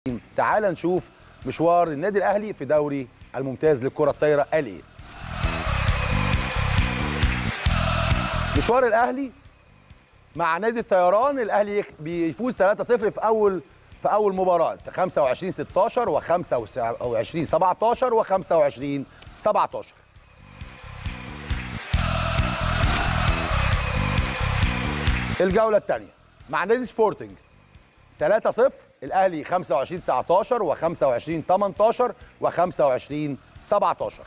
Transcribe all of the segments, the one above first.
تعال نشوف مشوار النادي الاهلي في دوري الممتاز للكره الطايره قال ايه مشوار الاهلي مع نادي الطيران الاهلي يك- بيفوز 3-0 في اول في اول مباراه 25 16 و25 17 و25 17 الجوله الثانيه مع نادي سبورتنج 3-0 الاهلي 25 19 و25 18 و25 17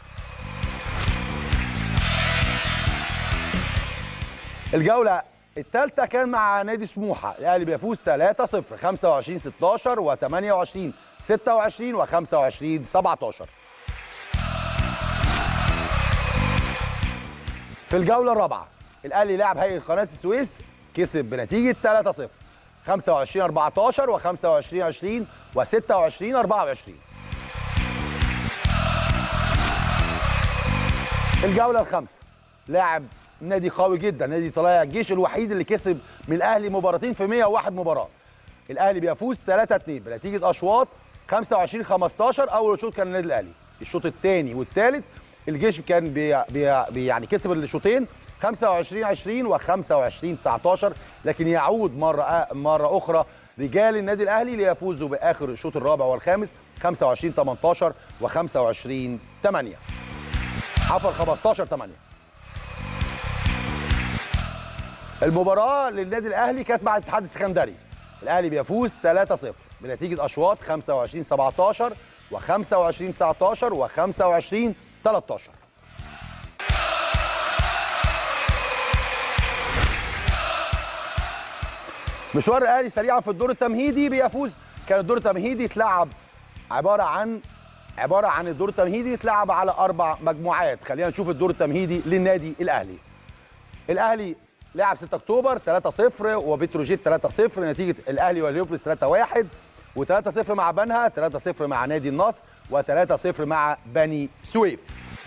الجوله الثالثه كان مع نادي سموحه الاهلي بيفوز 3-0 25 16 و28 26 و25 17 في الجوله الرابعه الاهلي لعب هيئه قناه السويس كسب بنتيجه 3-0 25 14 و25 20 و26 24 الجوله الخامسه لاعب نادي قوي جدا نادي طلائع الجيش الوحيد اللي كسب من الاهلي مباراتين في 101 مباراه الاهلي بيفوز 3 2 بنتيجه اشواط 25 15 اول شوط كان النادي الاهلي الشوط الثاني والثالث الجيش كان بي بي بي يعني كسب الشوطين 25 20 و25 19 لكن يعود مره مره اخرى رجال النادي الاهلي ليفوزوا باخر الشوط الرابع والخامس 25 18 و25 8 عفوا 15 8 المباراة للنادي الأهلي كانت مع الاتحاد السكندري الأهلي بيفوز 3-0 بنتيجة أشواط 25 17 و25 19 و25 13 مشوار الأهلي سريعا في الدور التمهيدي بيفوز كان الدور التمهيدي اتلعب عبارة عن عبارة عن الدور التمهيدي اتلعب على أربع مجموعات خلينا نشوف الدور التمهيدي للنادي الأهلي الاهلي لعب 6 اكتوبر 3-0 وبتروجيت 3-0 نتيجه الاهلي واليوبلس 3-1 و3-0 مع بنها 3-0 مع نادي النصر و3-0 مع بني سويف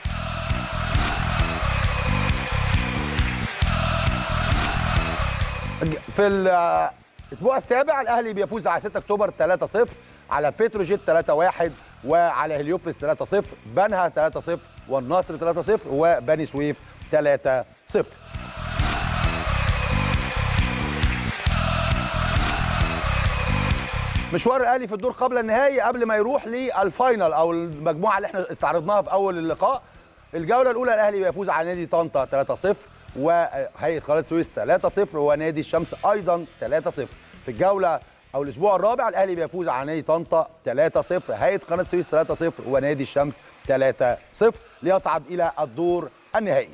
في الاسبوع السابع الاهلي بيفوز على 6 اكتوبر 3-0 على بتروجيت 3-1 وعلى هليوبلس 3-0 بنها 3-0 والنصر 3-0 وبني سويف 3-0 مشوار الاهلي في الدور قبل النهائي قبل ما يروح للفاينل او المجموعه اللي احنا استعرضناها في اول اللقاء الجوله الاولى الاهلي بيفوز على نادي طنطا 3-0 وهيئه قناه السويس 3-0 ونادي الشمس ايضا 3-0 في الجوله او الاسبوع الرابع الاهلي بيفوز على نادي طنطا 3-0 هيئه قناه السويس 3-0 ونادي الشمس 3-0 ليصعد الى الدور النهائي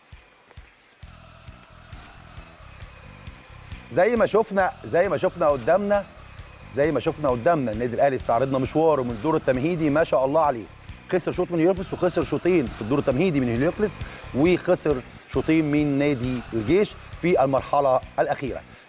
زي ما شفنا زي ما شفنا قدامنا زي ما شفنا قدامنا النادي الاهلي استعرضنا مشواره من الدور التمهيدي ما شاء الله عليه خسر شوط من هليوبلس وخسر شوطين في الدور التمهيدي من هليوبلس وخسر شوطين من نادي الجيش في المرحله الاخيره